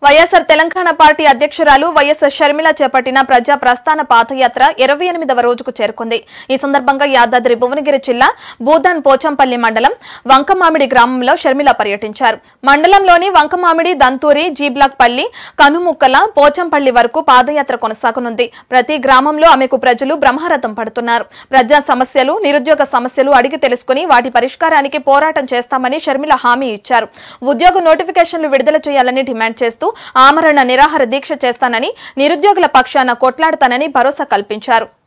YSR Telangana party అధ్యక్షురాలు వైఎస్ఆర్ షర్మిల చేపట్టిన ప్రజా ప్రస్థాన పాదయాత్ర ఇరవై ఎనిమిదవ రోజుకు చేరుకుంది ఈ సందర్భంగా యాదాద్రి భువనగిరి జిల్లా భూదాన్ పోచంపల్లి మండలం వంకమామిడి గ్రామంలో షర్మిల పర్యటించారు మండలంలోని వంకమామిడి దంతూరి జీ బ్లాక్ పల్లి కనుముక్కల పోచంపల్లి వరకు పాదయాత్ర కొనసాగనుంది ప్రతి గ్రామంలో ఆమెకు ప్రజలు బ్రహ్మరథం పడుతున్నారు ప్రజా సమస్యలు నిరుద్యోగ సమస్యలు అడిగి తెలుసుకుని వాటి పరిష్కారానికి పోరాటం చేస్తామని షర్మిల హామీ ఇచ్చారు ఉద్యోగ నోటిఫికేషన్లు విడుదల చేయాలని డిమాండ్ చేస్తూ ఆమరణ నిరాహార దీక్ష చేస్తానని నిరుద్యోగుల పక్షాన కొట్లాడతానని భరోసా కల్పించారు